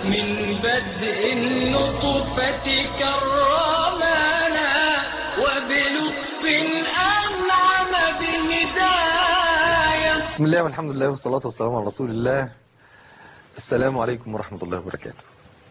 من بدء النطفة كرمنا وبلطف أنعم بهداية بسم الله والحمد لله والصلاة والسلام على رسول الله السلام عليكم ورحمة الله وبركاته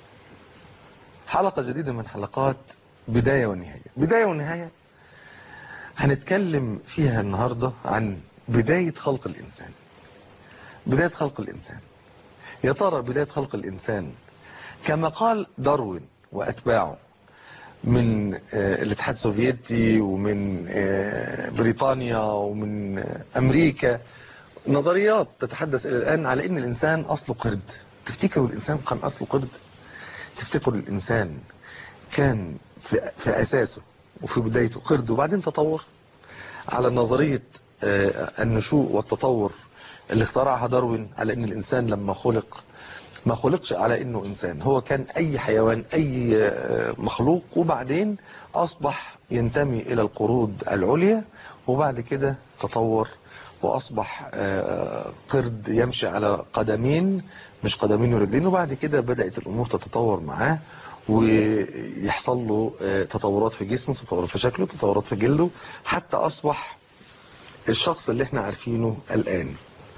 حلقة جديدة من حلقات بداية ونهاية بداية ونهاية هنتكلم فيها النهاردة عن بداية خلق الإنسان بداية خلق الإنسان يا ترى بداية خلق الإنسان كما قال داروين وأتباعه من آه، الاتحاد السوفيتي ومن آه، بريطانيا ومن آه، أمريكا نظريات تتحدث إلى الآن على أن الإنسان أصله قرد تفتكروا الإنسان كان أصله قرد تفتكروا الإنسان كان في, في أساسه وفي بدايته قرد وبعدين تطور على نظرية آه، النشوء والتطور اللي اخترعها داروين على أن الإنسان لما خلق ما خلقش على انه انسان هو كان اي حيوان اي آه، مخلوق وبعدين اصبح ينتمي الى القرود العليا وبعد كده تطور واصبح آه، قرد يمشي على قدمين مش قدمين ورجلين وبعد كده بدات الامور تتطور معاه ويحصل له آه، تطورات في جسمه تطورات في شكله تطورات في جلده حتى اصبح الشخص اللي احنا عارفينه الان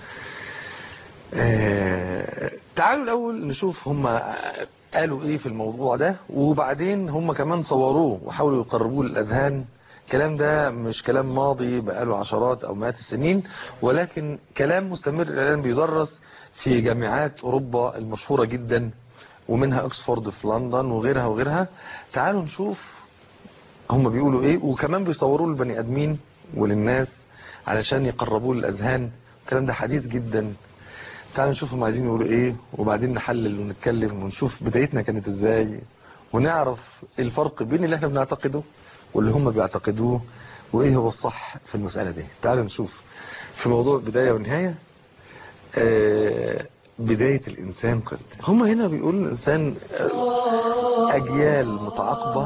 آه، تعالوا الأول نشوف هم قالوا إيه في الموضوع ده وبعدين هم كمان صوروه وحاولوا يقربوه للأذهان الكلام ده مش كلام ماضي بقاله عشرات أو مئات السنين ولكن كلام مستمر الآن بيدرس في جامعات أوروبا المشهورة جدا ومنها أكسفورد في لندن وغيرها وغيرها تعالوا نشوف هم بيقولوا ايه وكمان بيصوروه للبني ادمين وللناس علشان يقربوه للاذهان الكلام ده حديث جدا تعالوا نشوف هم عايزين يقولوا ايه وبعدين نحلل ونتكلم ونشوف بدايتنا كانت ازاي ونعرف إيه الفرق بين اللي احنا بنعتقده واللي هم بيعتقدوه وايه هو الصح في المسألة دي تعالوا نشوف في موضوع بداية ونهاية آه بداية الإنسان قرد هم هنا بيقولوا الإنسان آه، أجيال متعاقبة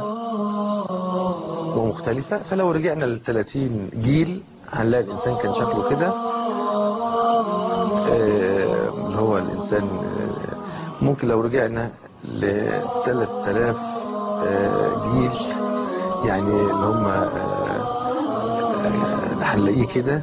ومختلفة فلو رجعنا ل 30 جيل هنلاقي الإنسان كان شكله كده آه، اللي هو الإنسان آه، ممكن لو رجعنا ل 3000 آه، جيل يعني اللي هم آه، آه، هنلاقيه كده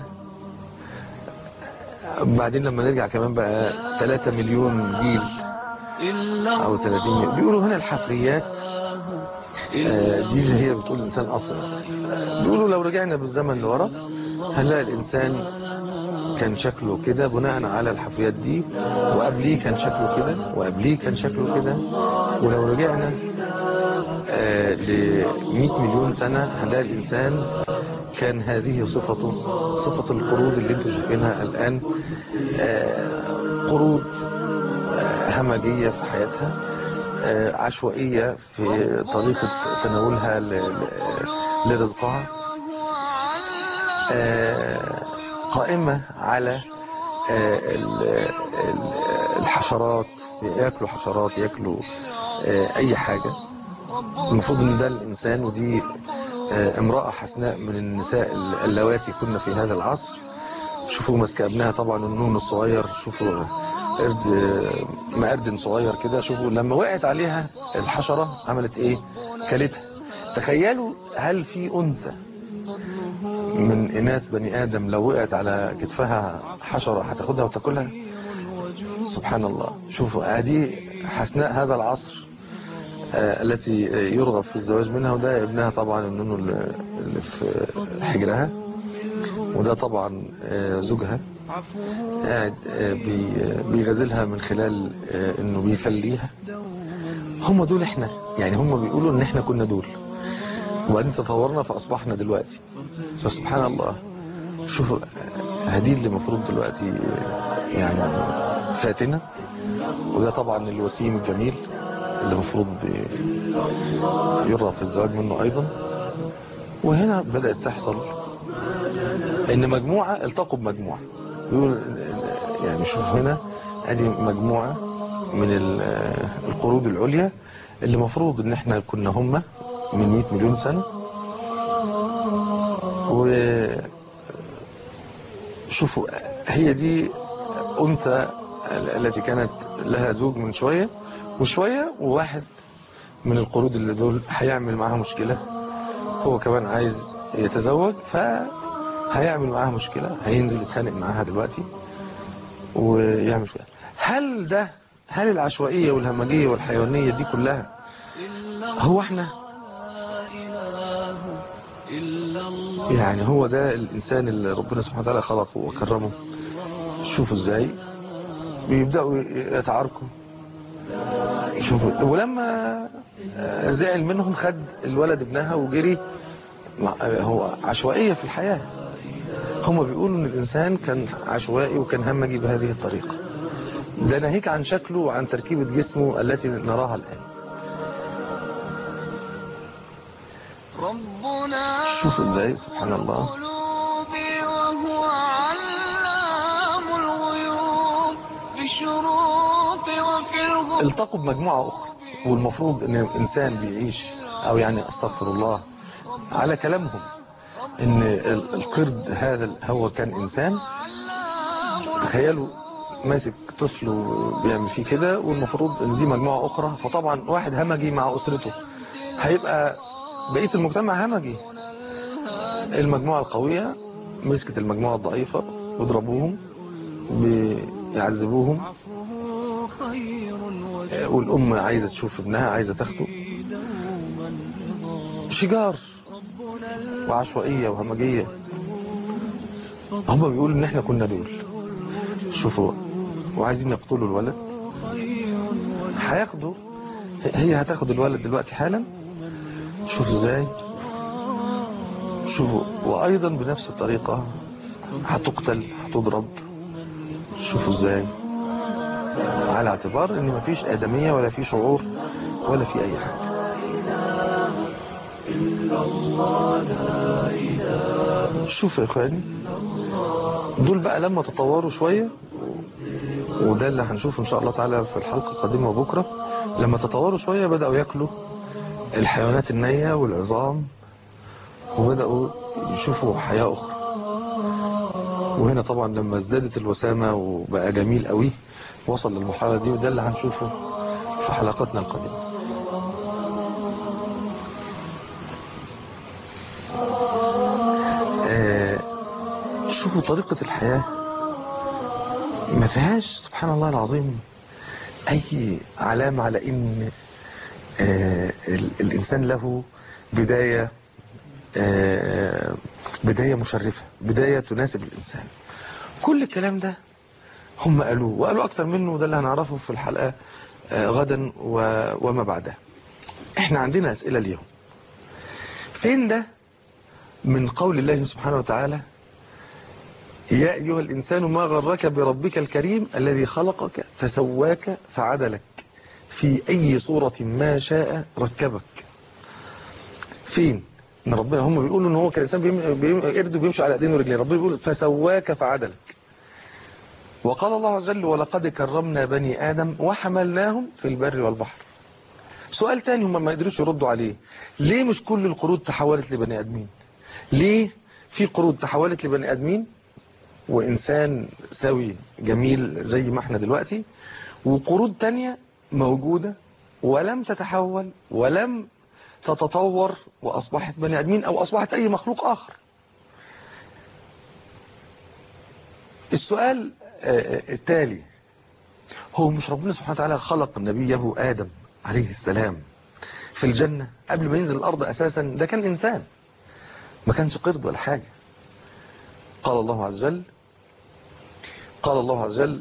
بعدين لما نرجع كمان بقى 3 مليون جيل أو 30 مليون بيقولوا هنا الحفريات آه، دي اللي هي بتقول الإنسان أصلا بيقولوا لو رجعنا بالزمن لورا هنلاقي الإنسان كان شكله كده بناء على الحفريات دي وقبليه كان شكله كده وقبليه كان شكله كده ولو رجعنا آه ل 100 مليون سنة هنلاقي الإنسان كان هذه صفته صفة القرود اللي انتم شايفينها الآن آه قرود آه همجية في حياتها آه عشوائية في طريقة تناولها ل- ل- لرزقها آه، قائمة على آه، ال- ال- الحشرات ياكلوا حشرات ياكلوا آه، أي حاجة المفروض ان ده الإنسان ودي آه، امرأة حسناء من النساء اللواتي كنا في هذا العصر شوفوا ماسكة ابنها طبعا النون الصغير شوفوا قرد آه، مقرد صغير كده شوفوا لما وقعت عليها الحشرة عملت ايه كلتها تخيلوا هل في أنثى من إناث بني آدم لو وقعت على كتفها حشرة هتاخدها وتاكلها سبحان الله شوفوا هذه حسناء هذا العصر آه، التي يرغب في الزواج منها وده ابنها طبعا النونو اللي اللي في حجرها وده طبعا آه، زوجها قاعد آه، بي- بيغازلها من خلال آه، انه بيفليها هم دول احنا يعني هم بيقولوا ان احنا كنا دول وبعدين تطورنا فاصبحنا دلوقتي فسبحان الله شوفوا هذه اللي المفروض دلوقتي يعني فاتنة وده طبعا الوسيم الجميل اللي المفروض يرغب في الزواج منه ايضا وهنا بدأت تحصل ان مجموعة التقوا بمجموعة يقول يعني شوف هنا ادي مجموعة من ال- القرود العليا اللي المفروض ان احنا كنا هم من 100 مليون سنة و شوفوا هي دي أنثى ال- التي كانت لها زوج من شوية وشوية وواحد من القرود اللي دول هيعمل معاها مشكلة هو كمان عايز يتزوج فهيعمل معاها مشكلة هينزل يتخانق معاها دلوقتي ويعمل مشكلة هل ده هل العشوائية والهمجية والحيوانية دي كلها هو احنا يعني هو ده الإنسان اللي ربنا سبحانه وتعالى خلقه وكرمه شوفوا ازاي بيبدأوا يتعاركوا شوفوا ولما زعل منهم خد الولد ابنها وجري مع- هو عشوائية في الحياة هم بيقولوا ان الانسان كان عشوائي وكان همجي بهذه الطريقة ده ناهيك عن شكله وعن تركيبة جسمه التي نراها الآن ربنا شوفوا ازاي سبحان الله قلوبي وهو علام الغيوب في الشروق وفي الغروب التقوا بمجموعة أخرى والمفروض إن الإنسان بيعيش أو يعني أستغفر الله على كلامهم إن ال- القرد هذا هو كان إنسان تخيلوا ماسك طفل وبيعمل فيه كده والمفروض إن دي مجموعة أخرى فطبعا واحد همجي مع أسرته هيبقى بقية المجتمع همجي المجموعة القوية مسكت المجموعة الضعيفة وضربوهم بيعذبوهم خير والأم عايزة تشوف ابنها عايزة تاخده شجار وعشوائية وهمجية هم بيقولوا ان احنا كنا دول شوفوا وعايزين يقتلوا الولد هياخدوا هي هتاخد الولد دلوقتي حالا شوفوا ازاي شوفوا وايضا بنفس الطريقة هتقتل هتضرب شوفوا ازاي على اعتبار ان مفيش ادمية ولا في شعور ولا في اي حاجة شوف يا اخواني دول بقى لما تطوروا شوية وده اللي هنشوفه ان شاء الله تعالى في الحلقة القادمة بكرة لما تطوروا شوية بدأوا ياكلوا الحيوانات النية والعظام وبدأوا يشوفوا حياة أخرى وهنا طبعا لما ازدادت الوسامة وبقى جميل قوي وصل للمرحلة دي وده اللي هنشوفه في حلقاتنا القادمة آه، شوفوا طريقة الحياة ما فيهاش سبحان الله العظيم أي علامة على إن آه، ال- الإنسان له بداية آه، بداية مشرفة بداية تناسب الإنسان كل الكلام ده هم قالوه وقالوا أكتر منه وده اللي هنعرفه في الحلقة آه، غدا و- وما بعدها احنا عندنا أسئلة اليوم فين ده من قول الله سبحانه وتعالى يا أيها الإنسان ما غرك بربك الكريم الذي خلقك فسواك فعدلك في أي صورة ما شاء ركبك فين ان ربنا هم بيقولوا ان هو كان انسان بيم... بيم... قرد بيمشي على ايدين ورجلين ربنا بيقول فسواك فعدلك وقال الله عز وجل ولقد كرمنا بني ادم وحملناهم في البر والبحر سؤال تاني هم ما قدروش يردوا عليه ليه مش كل القرود تحولت لبني ادمين ليه في قرود تحولت لبني ادمين وانسان سوي جميل زي ما احنا دلوقتي وقرود تانية موجودة ولم تتحول ولم تتطور واصبحت بني ادمين او اصبحت اي مخلوق اخر السؤال آه، التالي هو مش ربنا سبحانه وتعالى خلق نبيه آدم عليه السلام في الجنة قبل ما ينزل الأرض أساسا ده كان إنسان ما كانش قرد ولا حاجة قال الله عز وجل قال الله عز وجل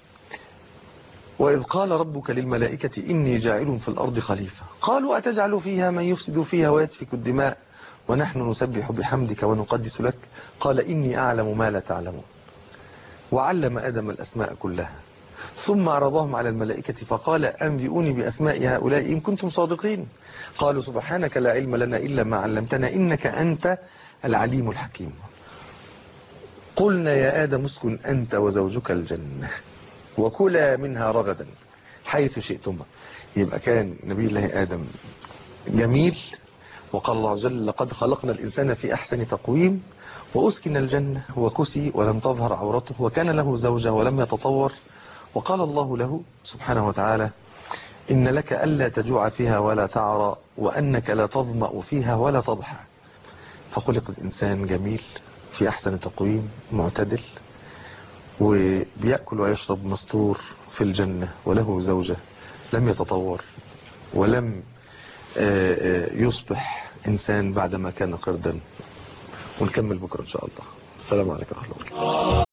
وإذ قال ربك للملائكة إني جاعل في الأرض خليفة قالوا أتجعل فيها من يفسد فيها ويسفك الدماء ونحن نسبح بحمدك ونقدس لك قال إني أعلم ما لا تعلمون وعلم آدم الأسماء كلها ثم عرضهم على الملائكة فقال أنبئوني بأسماء هؤلاء إن كنتم صادقين قالوا سبحانك لا علم لنا إلا ما علمتنا إنك أنت العليم الحكيم قلنا يا آدم اسكن أنت وزوجك الجنة وكلا منها رغدا حيث شئتما يبقى كان نبي الله آدم جميل وقال الله عز وجل لقد خلقنا الإنسان في أحسن تقويم وأسكن الجنة وكسي ولم تظهر عورته وكان له زوجة ولم يتطور وقال الله له سبحانه وتعالى إن لك ألا تجوع فيها ولا تعرى وأنك لا تظمأ فيها ولا تضحى فخلق الإنسان جميل في أحسن تقويم معتدل وبيأكل ويشرب مستور في الجنة وله زوجة لم يتطور ولم آه، آه، يصبح إنسان بعدما كان قردا ونكمل بكرة إن شاء الله السلام عليكم ورحمة الله وبركاته